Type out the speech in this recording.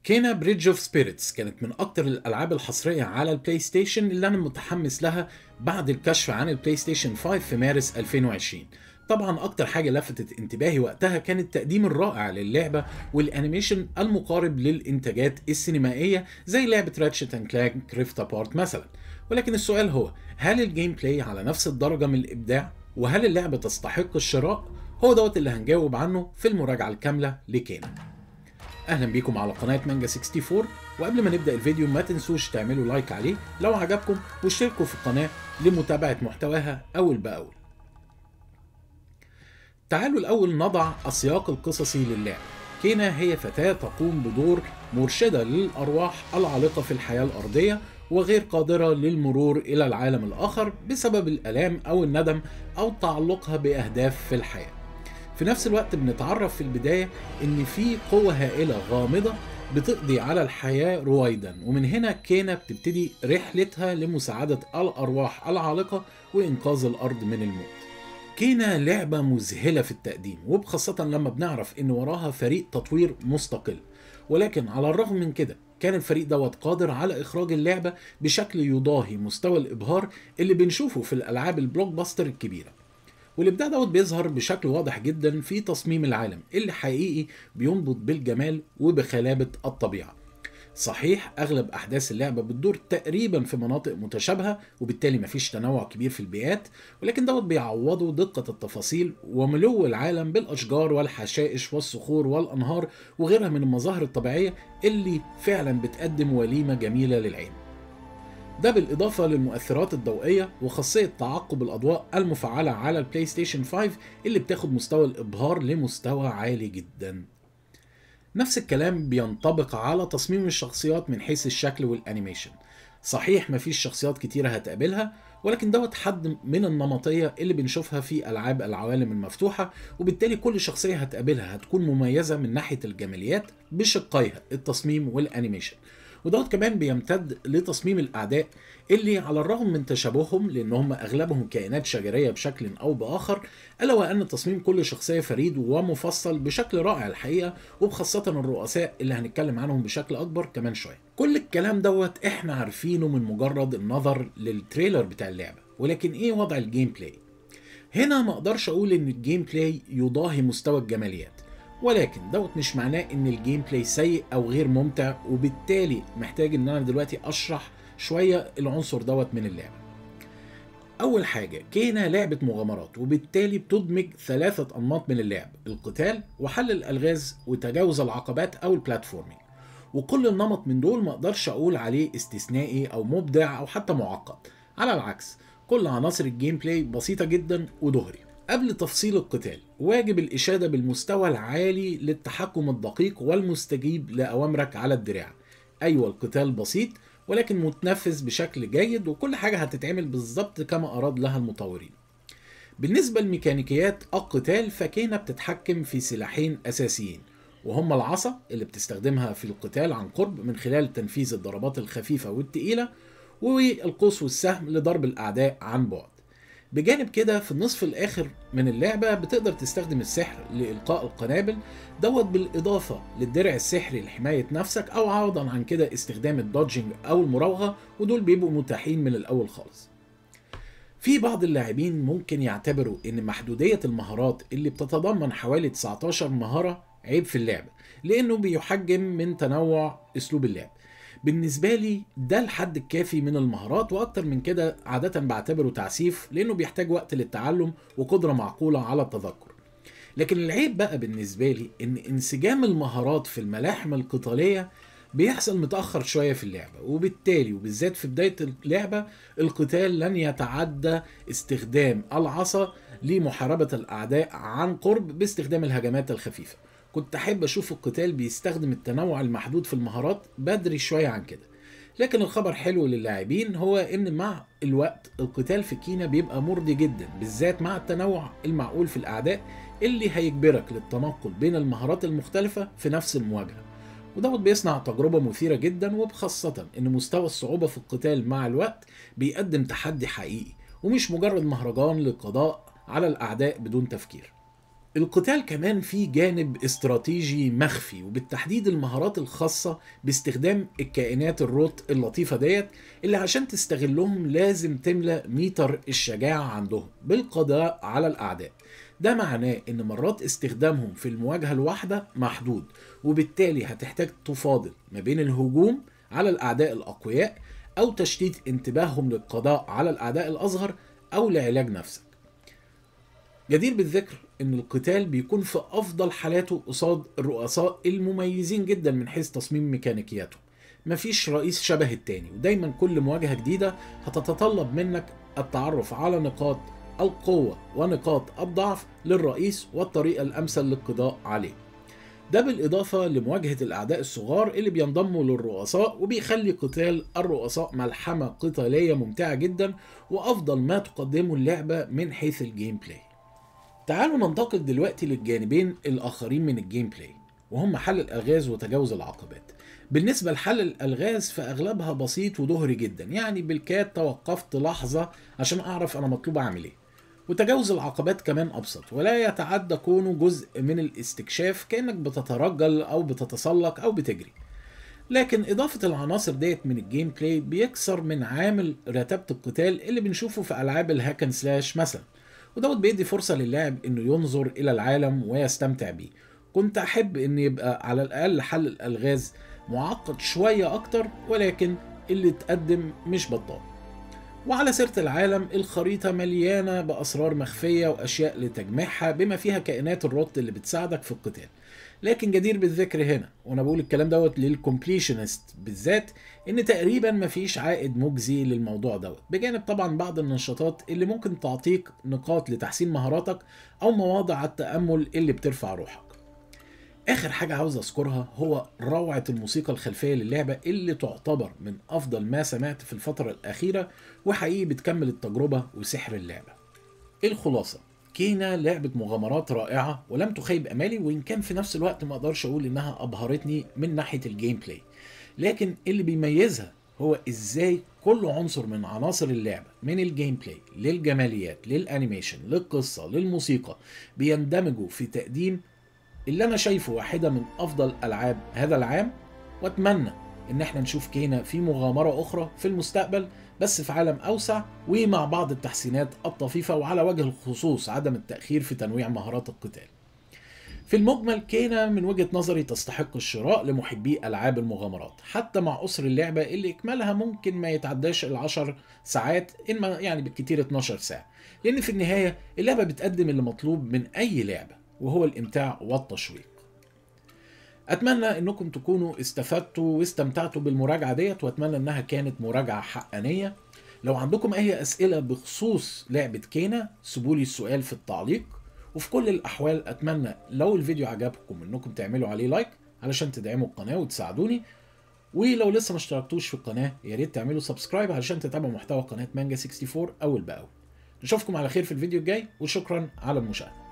كينا بريدج اوف سبيريتس كانت من اكتر الالعاب الحصريه على البلاي ستيشن اللي انا متحمس لها بعد الكشف عن البلاي ستيشن 5 في مارس 2020 طبعا اكتر حاجه لفتت انتباهي وقتها كان التقديم الرائع للعبه والانيميشن المقارب للانتاجات السينمائيه زي لعبه راتشت اند كلانك ريفت ابارت مثلا ولكن السؤال هو هل الجيم بلاي على نفس الدرجه من الابداع وهل اللعبه تستحق الشراء هو دوت اللي هنجاوب عنه في المراجعه الكامله لكينا اهلا بيكم على قناه مانجا 64 وقبل ما نبدا الفيديو ما تنسوش تعملوا لايك عليه لو عجبكم واشتركوا في القناه لمتابعه محتواها اول باول تعالوا الاول نضع السياق القصصي للعبه كينا هي فتاة تقوم بدور مرشدة للأرواح العالقة في الحياة الأرضية وغير قادرة للمرور إلى العالم الآخر بسبب الآلام أو الندم أو تعلقها بأهداف في الحياة. في نفس الوقت بنتعرف في البداية إن في قوة هائلة غامضة بتقضي على الحياة رويدا ومن هنا كينا بتبتدي رحلتها لمساعدة الأرواح العالقة وإنقاذ الأرض من الموت. كينا لعبة مذهلة في التقديم وبخاصة لما بنعرف إن وراها فريق تطوير مستقل ولكن على الرغم من كده كان الفريق دوت قادر على إخراج اللعبة بشكل يضاهي مستوى الإبهار اللي بنشوفه في الألعاب البلوك باستر الكبيرة والإبداع دوت بيظهر بشكل واضح جدا في تصميم العالم اللي حقيقي بينبض بالجمال وبخلابة الطبيعة صحيح اغلب احداث اللعبه بتدور تقريبا في مناطق متشابهه وبالتالي مفيش تنوع كبير في البيئات ولكن دوت بيعوضوا دقه التفاصيل وملو العالم بالاشجار والحشائش والصخور والانهار وغيرها من المظاهر الطبيعيه اللي فعلا بتقدم وليمه جميله للعين ده بالإضافة للمؤثرات الضوئية وخاصية تعقب الأضواء المفعلة على البلاي ستيشن 5 اللي بتاخد مستوى الإبهار لمستوى عالي جداً نفس الكلام بينطبق على تصميم الشخصيات من حيث الشكل والانيميشن صحيح مفيش شخصيات كتيرة هتقابلها ولكن دوت حد من النمطية اللي بنشوفها في ألعاب العوالم المفتوحة وبالتالي كل شخصية هتقابلها هتكون مميزة من ناحية الجماليات بشقيها التصميم والانيميشن ودوت كمان بيمتد لتصميم الأعداء اللي على الرغم من تشابههم لأن هم أغلبهم كائنات شجرية بشكل أو بآخر ألا وأن تصميم كل شخصية فريد ومفصل بشكل رائع الحقيقة وبخاصة الرؤساء اللي هنتكلم عنهم بشكل أكبر كمان شوية كل الكلام دوت إحنا عارفينه من مجرد النظر للتريلر بتاع اللعبة ولكن إيه وضع الجيم بلاي؟ هنا ما اقدرش اقول ان الجيم بلاي يضاهي مستوى الجماليات ولكن دوت مش معناه ان الجيم بلاي سيء او غير ممتع وبالتالي محتاج ان انا دلوقتي اشرح شويه العنصر دوت من اللعبه اول حاجه كينا لعبه مغامرات وبالتالي بتدمج ثلاثه انماط من اللعب القتال وحل الالغاز وتجاوز العقبات او البلاتفورمينج وكل نمط من دول ما اقدرش اقول عليه استثنائي او مبدع او حتى معقد على العكس كل عناصر الجيم بلاي بسيطه جدا ودهري قبل تفصيل القتال واجب الإشادة بالمستوى العالي للتحكم الدقيق والمستجيب لأوامرك على الدراع أيوة القتال بسيط ولكن متنفذ بشكل جيد وكل حاجة هتتعمل بالظبط كما أراد لها المطورين بالنسبة لميكانيكيات القتال فكينا بتتحكم في سلاحين أساسيين وهما العصا اللي بتستخدمها في القتال عن قرب من خلال تنفيذ الضربات الخفيفة والتقيلة والقوس والسهم لضرب الأعداء عن بعد بجانب كده في النصف الاخر من اللعبه بتقدر تستخدم السحر لالقاء القنابل دوت بالاضافه للدرع السحري لحمايه نفسك او عوضا عن كده استخدام الدوجنج او المراوغه ودول بيبقوا متاحين من الاول خالص في بعض اللاعبين ممكن يعتبروا ان محدوديه المهارات اللي بتتضمن حوالي 19 مهاره عيب في اللعبه لانه بيحجم من تنوع اسلوب اللعب بالنسبة لي ده الحد الكافي من المهارات وأكتر من كده عادة بعتبره تعسيف لأنه بيحتاج وقت للتعلم وقدرة معقولة على التذكر لكن العيب بقى بالنسبة لي إن انسجام المهارات في الملاحم القتالية بيحصل متأخر شوية في اللعبة وبالتالي وبالذات في بداية اللعبة القتال لن يتعدى استخدام العصا لمحاربة الأعداء عن قرب باستخدام الهجمات الخفيفة كنت احب اشوف القتال بيستخدم التنوع المحدود في المهارات بدري شويه عن كده لكن الخبر حلو للاعبين هو ان مع الوقت القتال في كينا بيبقى مرضي جدا بالذات مع التنوع المعقول في الاعداء اللي هيجبرك للتنقل بين المهارات المختلفه في نفس المواجهه ودوت بيصنع تجربة مثيرة جدا وبخاصة ان مستوى الصعوبة في القتال مع الوقت بيقدم تحدي حقيقي ومش مجرد مهرجان للقضاء على الاعداء بدون تفكير القتال كمان فيه جانب استراتيجي مخفي وبالتحديد المهارات الخاصة باستخدام الكائنات الروت اللطيفة ديت اللي عشان تستغلهم لازم تملى ميتر الشجاعة عندهم بالقضاء على الأعداء ده معناه ان مرات استخدامهم في المواجهة الواحدة محدود وبالتالي هتحتاج تفاضل ما بين الهجوم على الأعداء الأقوياء أو تشتيت انتباههم للقضاء على الأعداء الأصغر أو لعلاج نفسك جدير بالذكر ان القتال بيكون في افضل حالاته قصاد الرؤساء المميزين جدا من حيث تصميم ميكانيكياتهم مفيش رئيس شبه التاني ودايما كل مواجهة جديدة هتتطلب منك التعرف على نقاط القوة ونقاط الضعف للرئيس والطريقة الأمثل للقضاء عليه ده بالإضافة لمواجهة الأعداء الصغار اللي بينضموا للرؤساء وبيخلي قتال الرؤساء ملحمة قتالية ممتعة جدا وأفضل ما تقدمه اللعبة من حيث الجيم بلاي تعالوا ننتقل دلوقتي للجانبين الآخرين من الجيم بلاي وهم حل الألغاز وتجاوز العقبات بالنسبة لحل الألغاز فأغلبها بسيط وظهري جدا يعني بالكاد توقفت لحظة عشان أعرف أنا مطلوب أعمل إيه وتجاوز العقبات كمان أبسط ولا يتعدى كونه جزء من الاستكشاف كأنك بتترجل أو بتتسلق أو بتجري لكن إضافة العناصر ديت من الجيم بلاي بيكسر من عامل رتابة القتال اللي بنشوفه في ألعاب الهاكن سلاش مثلا ودوت بيدي فرصة للاعب إنه ينظر إلى العالم ويستمتع بيه كنت أحب إن يبقى على الأقل حل الألغاز معقد شوية أكتر ولكن اللي اتقدم مش بطال وعلى سيرة العالم الخريطة مليانة بأسرار مخفية وأشياء لتجميعها بما فيها كائنات الرط اللي بتساعدك في القتال لكن جدير بالذكر هنا وانا بقول الكلام دوت للكومبليشنست بالذات ان تقريبا مفيش عائد مجزي للموضوع دوت بجانب طبعا بعض النشاطات اللي ممكن تعطيك نقاط لتحسين مهاراتك او مواضع التامل اللي بترفع روحك اخر حاجه عاوز اذكرها هو روعه الموسيقى الخلفيه للعبه اللي تعتبر من افضل ما سمعت في الفتره الاخيره وحقيقي بتكمل التجربه وسحر اللعبه الخلاصه كينا لعبة مغامرات رائعة ولم تخيب أمالي وإن كان في نفس الوقت ما أقدرش أقول إنها أبهرتني من ناحية الجيم بلاي لكن اللي بيميزها هو إزاي كل عنصر من عناصر اللعبة من الجيم بلاي للجماليات للأنيميشن للقصة للموسيقى بيندمجوا في تقديم اللي أنا شايفه واحدة من أفضل ألعاب هذا العام وأتمنى إن احنا نشوف كينا في مغامرة أخرى في المستقبل بس في عالم أوسع ومع بعض التحسينات الطفيفة وعلى وجه الخصوص عدم التأخير في تنويع مهارات القتال. في المجمل كينا من وجهة نظري تستحق الشراء لمحبي ألعاب المغامرات حتى مع أسر اللعبة اللي إكمالها ممكن ما يتعداش العشر ساعات إنما يعني بالكتير 12 ساعة لأن في النهاية اللعبة بتقدم اللي مطلوب من أي لعبة وهو الإمتاع والتشويق اتمنى انكم تكونوا استفدتوا واستمتعتوا بالمراجعه ديت واتمنى انها كانت مراجعه حقانيه لو عندكم اي اسئله بخصوص لعبه كينا سيبوا لي السؤال في التعليق وفي كل الاحوال اتمنى لو الفيديو عجبكم انكم تعملوا عليه لايك علشان تدعموا القناه وتساعدوني ولو لسه ما اشتركتوش في القناه يا ريت تعملوا سبسكرايب علشان تتابعوا محتوى قناه مانجا 64 اول باول نشوفكم على خير في الفيديو الجاي وشكرا على المشاهده